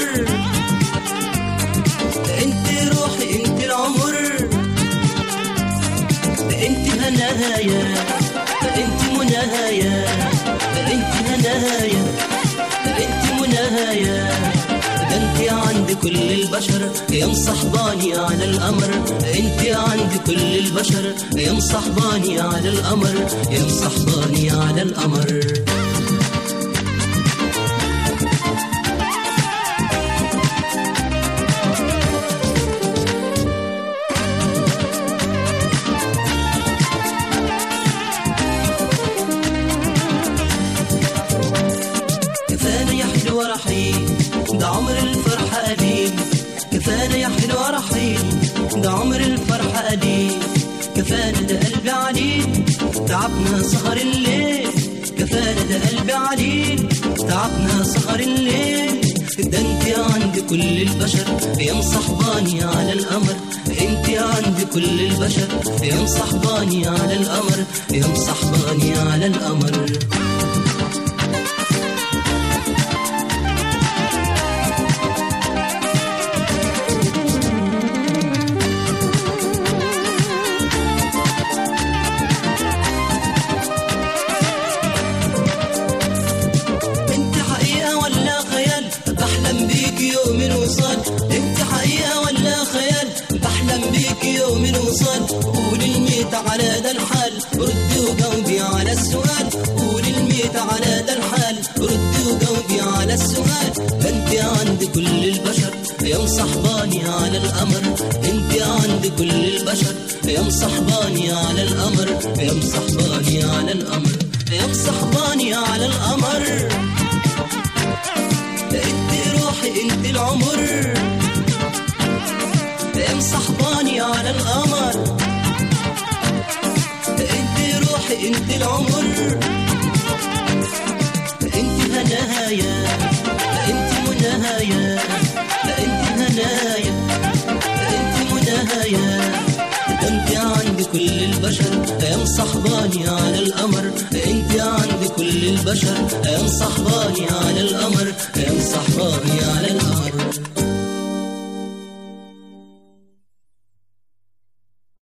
القمر انت روحي انت العمر انت هنايا انت منايا انت هنايا انت منايا ده انت عند كل البشر يا مصحباني على القمر انت عند كل البشر يا مصحباني على القمر يا مصحباني على القمر كفانا يا حلوة رحيل ده عمر الفرحة قليل كفانا يا حلوة رحيل ده عمر الفرحة قليل كفانا ده قلبي عليل تعبنا سهر الليل كفانا ده قلبي عليل تعبنا سهر الليل ده انت عند كل البشر يا مصحباني على القمر انت عند كل البشر يا مصحباني على القمر يا مصحباني على القمر انت حقيقة ولا خيال بحلم بيك يوم الوصال انت حقيقة ولا خيال بحلم بيك يوم الوصال قول الميت على ده الحال رد وجاوبي على السؤال قول الميت على ده الحال رد وجاوبي على السؤال ده انت عند كل البشر يا مصحباني على القمر انت عند كل البشر يا مصحباني على القمر يا مصحباني على القمر يا مصحباني على القمر انت روحي انت العمر يا مصحباني على القمر انت روحي انت العمر انت هنايا انت منايا انت هنايا انت منايا ده انت عند كل البشر يا مصحباني على القمر انت عند كل البشر يا مصحباني على القمر